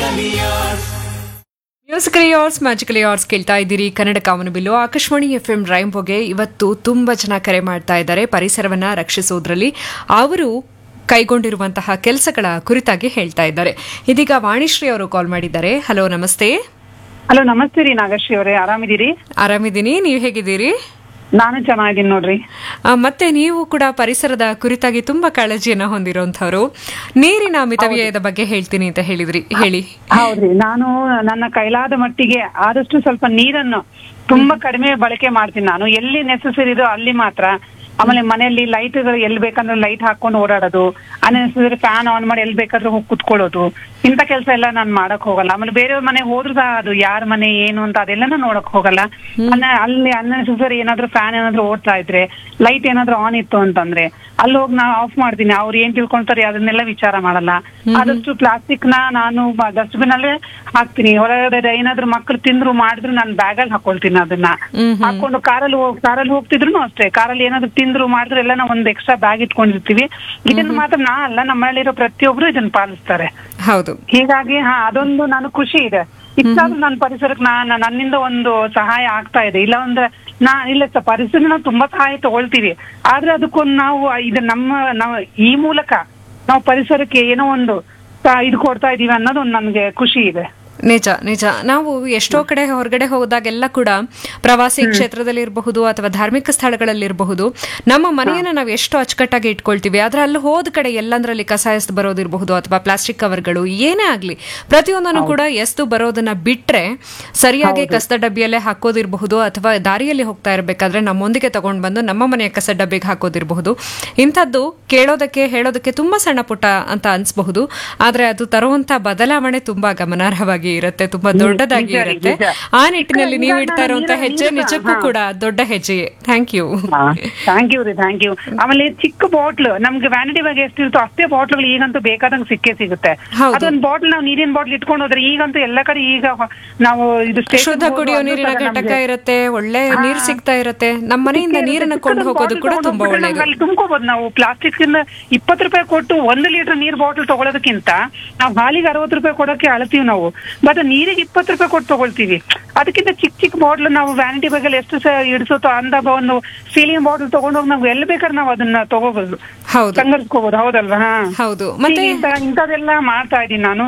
Musically ಯಾರ್ಸ್ magically ಯಾರ್ಸ್ ಕೇಳ್ತಾ ಇದ್ದೀರಿ ಕನ್ನಡ ಕಾಮನಬಿಲ್ಲು ಆಕಾಶವಾಣಿ ಎಫ್ ಎಂ ರೈಂಬೋಗೆ ಇವತ್ತು ತುಂಬಾ ಜನ ಕರೆ ಮಾಡ್ತಾ ಇದ್ದಾರೆ ಪರಿಸರವನ್ನ ರಕ್ಷಿಸೋದ್ರಲ್ಲಿ ಅವರು ಕೈಗೊಂಡಿರುವಂತಹ ಕೆಲಸಗಳ ಕುರಿತಾಗಿ ಹೇಳ್ತಾ ಇದ್ದಾರೆ ಇದೀಗ ವಾಣಿಶ್ರೀ ಅವರು ಕಾಲ್ ಮಾಡಿದ್ದಾರೆ ಹಲೋ ನಮಸ್ತೆ ಹಲೋ ನಮಸ್ತೆ ರೀ ನಾಗಶ್ರೀ ಅವರೇ ಆರಾಮಿದ್ದೀರಿ ಆರಾಮಿದ್ದೀನಿ ನೀವು ಹೇಗಿದ್ದೀರಿ ನಾನು ಚೆನ್ನಾಗಿದ್ದೀನಿ ನೋಡ್ರಿ ಆ, ಮತ್ತೆ ನೀವು ಕೂಡ ಪರಿಸರದ ಕುರಿತಾಗಿ ತುಂಬಾ ಕಾಳಜಿಯನ್ನ ಹೊಂದಿರುವಂತವ್ರು ನೀರಿನ ಮಿತವ್ಯಯದ ಬಗ್ಗೆ ಹೇಳ್ತೀನಿ ಅಂತ ಹೇಳಿದ್ರಿ ಹೇಳಿ ಹೌದ್ರಿ ನಾನು ನನ್ನ ಕೈಲಾದ ಮಟ್ಟಿಗೆ ಆದಷ್ಟು ಸ್ವಲ್ಪ ನೀರನ್ನು ತುಂಬಾ ಕಡಿಮೆ ಬಳಕೆ ಮಾಡ್ತೀನಿ ನಾನು ಎಲ್ಲಿ ನೆಸೆಸರಿ ಇದೋ ಅಲ್ಲಿ ಮಾತ್ರ ಆಮೇಲೆ ಮನೆಯಲ್ಲಿ ಲೈಟ್ಗಳು ಎಲ್ಲಿ ಬೇಕಂದ್ರೆ ಲೈಟ್ ಹಾಕೊಂಡು ಓಡಾಡೋದು ಅನ್ನೆಸರಿ ಫ್ಯಾನ್ ಆನ್ ಮಾಡಿ ಎಲ್ಲಿ ಬೇಕಾದ್ರೂ ಹೋಗಿ ಕುತ್ಕೊಳ್ಳೋದು ಇಂಥ ಕೆಲಸ ಎಲ್ಲ ನಾನು ಮಾಡಕ್ ಹೋಗಲ್ಲ ಆಮೇಲೆ ಬೇರೆಯವ್ರ ಮನೆ ಹೋದ್ರು ಸಹ ಅದು ಯಾರ ಮನೆ ಏನು ಅಂತ ಅದೆಲ್ಲ ನೋಡಕ್ ಹೋಗಲ್ಲ ಅನ್ನ- ಅಲ್ಲಿ ಅನ್ನೆಸರಿ ಏನಾದ್ರೂ ಫ್ಯಾನ್ ಏನಾದ್ರೂ ಓಡ್ತಾ ಇದ್ರೆ ಲೈಟ್ ಏನಾದ್ರೂ ಆನ್ ಇತ್ತು ಅಂತಂದ್ರೆ ಅಲ್ಲಿ ಹೋಗಿ ನಾ ಆಫ್ ಮಾಡ್ತೀನಿ ಅವ್ರು ಏನ್ ತಿಳ್ಕೊಂತಾರೆ ಅದನ್ನೆಲ್ಲ ವಿಚಾರ ಮಾಡಲ್ಲ ಆದಷ್ಟು ಪ್ಲಾಸ್ಟಿಕ್ ನ ನಾನು ಡಸ್ಟ್ಬಿನ್ ಅಲ್ಲೇ ಹಾಕ್ತೀನಿ ಹೊರಗಡೆ ಏನಾದ್ರೂ ಮಕ್ಕಳು ತಿಂದ್ರು ಮಾಡಿದ್ರು ನಾನು ಬ್ಯಾಗ್ ಅಲ್ಲಿ ಹಾಕೊಳ್ತೀನಿ ಅದನ್ನ ಹಾಕೊಂಡು ಕಾರಲ್ಲಿ ಹೋಗ್ ಕಾರಲ್ಲಿ ಹೋಗ್ತಿದ್ರು ಅಷ್ಟೇ ಕಾರಲ್ಲಿ ಏನಾದ್ರು ತಿಂದ್ರು ಮಾಡಿದ್ರು ಎಲ್ಲ ನಾವು ಒಂದು ಎಕ್ಸ್ಟ್ರಾ ಬ್ಯಾಗ್ ಇಟ್ಕೊಂಡಿರ್ತೀವಿ ಇದನ್ನ ಮಾತ್ರ ನಾ ಅಲ್ಲ ನಮ್ಮ ಮನೇಲಿರೋ ಪ್ರತಿಯೊಬ್ರು ಇದನ್ನ ಪಾಲಿಸ್ತಾರೆ ಹೌದು ಹೀಗಾಗಿ ಹಾ ಅದೊಂದು ನಾನು ಖುಷಿ ಇದೆ ಇಷ್ಟಾದ್ರೂ ನನ್ನ ಪರಿಸರಕ್ಕೆ ನಾನು ನನ್ನಿಂದ ಒಂದು ಸಹಾಯ ಆಗ್ತಾ ಇದೆ ಇಲ್ಲ ಅಂದ್ರೆ ನಾ ಇಲ್ಲ ಸ ಪರಿಸರ ನಾವು ತುಂಬಾ ಸಹಾಯ ತಗೊಳ್ತೀವಿ ಆದ್ರೆ ಅದಕ್ಕೊಂದು ನಾವು ಇದು ನಮ್ಮ ನಾವು ಈ ಮೂಲಕ ನಾವು ಪರಿಸರಕ್ಕೆ ಏನೋ ಒಂದು ಸ- ಇದು ಕೊಡ್ತಾ ಇದೀವಿ ಅನ್ನೋದು ಒಂದು ನನ್ಗೆ ಖುಷಿ ಇದೆ ನಿಜ ನಿಜ ನಾವು ಎಷ್ಟೋ ಕಡೆ ಹೊರಗಡೆ ಹೋದಾಗೆಲ್ಲ ಕೂಡ ಪ್ರವಾಸಿ ಕ್ಷೇತ್ರದಲ್ಲಿರಬಹುದು ಅಥವಾ ಧಾರ್ಮಿಕ ಸ್ಥಳಗಳಲ್ಲಿರಬಹುದು ನಮ್ಮ ಮನೆಯನ್ನ ನಾವು ಎಷ್ಟು ಅಚ್ಚುಕಟ್ಟಾಗಿ ಇಟ್ಕೊಳ್ತೀವಿ ಆದ್ರೆ ಅಲ್ಲಿ ಹೋದ ಕಡೆ ಎಲ್ಲಂದ್ರಲ್ಲಿ ಕಸ ಎಸ್ದು ಬರೋದಿರಬಹುದು ಅಥವಾ ಪ್ಲಾಸ್ಟಿಕ್ ಕವರ್ಗಳು ಏನೇ ಆಗ್ಲಿ ಪ್ರತಿಯೊಂದನ್ನು ಕೂಡ ಎಸ್ದು ಬರೋದನ್ನ ಬಿಟ್ರೆ ಸರಿಯಾಗಿ ಕಸದ ಡಬ್ಬಿಯಲ್ಲೇ ಹಾಕೋದಿರಬಹುದು ಅಥವಾ ದಾರಿಯಲ್ಲಿ ಹೋಗ್ತಾ ಇರಬೇಕಾದ್ರೆ ನಮ್ಮೊಂದಿಗೆ ತಗೊಂಡು ಬಂದು ನಮ್ಮ ಮನೆಯ ಕಸ ಡಬ್ಬಿಗೆ ಹಾಕೋದಿರಬಹುದು ಇಂಥದ್ದು ಕೇಳೋದಕ್ಕೆ ಹೇಳೋದಕ್ಕೆ ತುಂಬಾ ಸಣ್ಣ ಪುಟ್ಟ ಅಂತ ಅನ್ಸಬಹುದು ಆದ್ರೆ ಅದು ತರುವಂತ ಬದಲಾವಣೆ ತುಂಬಾ ಗಮನಾರ್ಹವಾಗಿ ಇರುತ್ತೆ ತುಂಬಾ ದೊಡ್ಡದಾಗಿ ನಿಜ ರೀ, ಇರುತ್ತೆ ನಿಜ. ಆ ನಿಟ್ಟಿನಲ್ಲಿ ಈಗ ನೀವು ನಾನು ಇಡ್ತಾ ಇರುವಂತ ನೀರ- ಹೆಜ್ಜೆ ನೀರ- ನಿಜಕ್ಕೂ ಹಾ. ಕೂಡ ದೊಡ್ಡ ಹೆಜ್ಜೆಯೇ ಥ್ಯಾಂಕ್ ಯು ಥ್ಯಾಂಕ್ ಯು ರೀ ಥ್ಯಾಂಕ್ ಯು ಆಮೇಲೆ ಚಿಕ್ಕ ಬಾಟ್ಲ್ ನಮ್ಗೆ ವ್ಯಾನಿಟಿ ಬಗ್ಗೆ ಎಷ್ಟಿರುತ್ತೋ ಅಷ್ಟೇ ಬಾಟ್ಲ್ಗಳು ಈಗಂತೂ ಬೇಕಾದಂಗೆ ಸಿಕ್ಕೇ ಸಿಗುತ್ತೆ ಹೌದು. ಅದೊಂದು ಬಾಟ್ಲ್ ನಾವು ನೀರಿನ ಬಾಟ್ಲ್ ಇಟ್ಕೊಂಡು ಹೋದ್ರೆ ಈಗಂತೂ ಎಲ್ಲ ಕಡೆ ಈಗ ಹೊ- ನಾವು ಇದು station ಶುದ್ಧ ಹೋದ್ರು ಕುಡಿಯೋ ಅಲ್ಲೂ ನೀರಿನ ಸಹ ಘಟಕ ನಮ್ಗೆ- ಇರುತ್ತೆ ಒಳ್ಳೆ ಹಾ. ನೀರು ಸಿಗ್ತಾ ಇರುತ್ತೆ ನಮ್ಮ ಮನೆಯಿಂದ ಸಿಕ್ಕೇ ನೀರನ್ನ ಇರುತ್ತೆ. ಕೊಂಡು ಚಿಕ್ಕದೊಂದು ಹೋಗೋದು bottle ಕೂಡ ತಗೊಂಡು ತುಂಬಾ ಹೋಗ್ಬಿಟ್ರೆ ಒಳ್ಳೇದು ನಮ್ಗೆ ಅಲ್ಲಿ ತುಂಬ್ಕೋಬಹುದು ನಾವು ಪ್ಲಾಸ್ಟಿಕ್ ಇಂದ ಇಪ್ಪತ್ತು ರೂಪಾಯಿ ಕೊಟ್ಟು ಒಂದು ಲೀಟರ್ ನೀರ್ ಬಾಟಲ್ ತಗೊಳ್ಳೋದಕ್ಕಿಂತ ನಾವು ಹಾಲಿಗೆ ಅರವತ್ತು ರೂಪಾಯಿ ಕೊಡೋಕೆ ಅಳ್ತೀವಿ ನಾವು ಬಟ್ ನೀರಿಗೆ ಇಪ್ಪತ್ತು ರೂಪಾಯಿ ಕೊಟ್ಟು ತಗೊಳ್ತೀವಿ ಅದಕ್ಕಿಂತ ಚಿಕ್ಕ ಚಿಕ್ಕ ಬಾಟ್ಲ್ ನಾವು ವ್ಯಾನಿಟಿ ಬಗ್ಗೆ ಎಷ್ಟು ಸಹ ಇಡಿಸುತ್ತೋ ಅಂದ ಒಂದು ಸೀಲಿಂಗ್ ಬಾಟಲ್ ತಗೊಂಡೋಗಿ ನಾವು ಎಲ್ಲಿ ಬೇಕಾದ್ರೆ ನಾವು ಅದನ್ನ ತಗೋಬಹುದು ಹೌದು ಸಂಗ್ರಹಿಸ್ಕೋಬಹುದು ಹೌದಲ್ವಾ ಹಾ ಹೌದು ಮತ್ತೆ ಈಗ ಇಂಥ- ಇಂಥದ್ದೆಲ್ಲ ಮಾಡ್ತಾ ಇದ್ದೀನಿ ನಾನು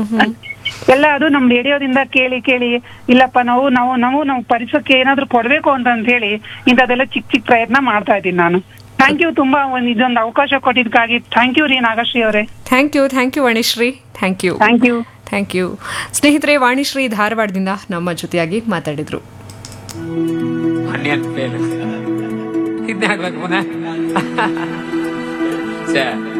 ಎಲ್ಲ ಅದು ನಮ್ ರೇಡಿಯೋದಿಂದ ಕೇಳಿ ಕೇಳಿ ಇಲ್ಲಪ್ಪ ನಾವು ನಾವು ನಾವು ನಾವು ಪರಿಸರಕ್ಕೆ ಏನಾದ್ರೂ ಕೊಡ್ಬೇಕು ಅಂತ ಅಂತ ಹೇಳಿ ಇಂಥದ್ದೆಲ್ಲ ಚಿಕ್ಕ ಚಿಕ್ಕ ಪ್ರಯತ್ನ ಮಾಡ್ತಾ ಇದ್ದೀನಿ ನಾನು ಥ್ಯಾಂಕ್ ಯು ತುಂಬಾ ಒಂದು ಇದೊಂದು ಅವಕಾಶ ಕೊಟ್ಟಿದ್ದಕ್ಕಾಗಿ ಥ್ಯಾಂಕ್ ಯು ರೀ ನಾಗಶ್ರೀ ಅವರೇ thank you thank you Vanishree thank you thank you thank you ಸ್ನೇಹಿತರೆ ವಾಣಿಶ್ರೀ ಧಾರವಾಡದಿಂದ ನಮ್ಮ ಜೊತೆಯಾಗಿ ಮಾತಾಡಿದ್ರು ಆನಿಯನ್ ಫೇಲ್ ಇದನ್ನೇ ಹಾಕ್ಬೇಕು ಪುನಃ ಛೇ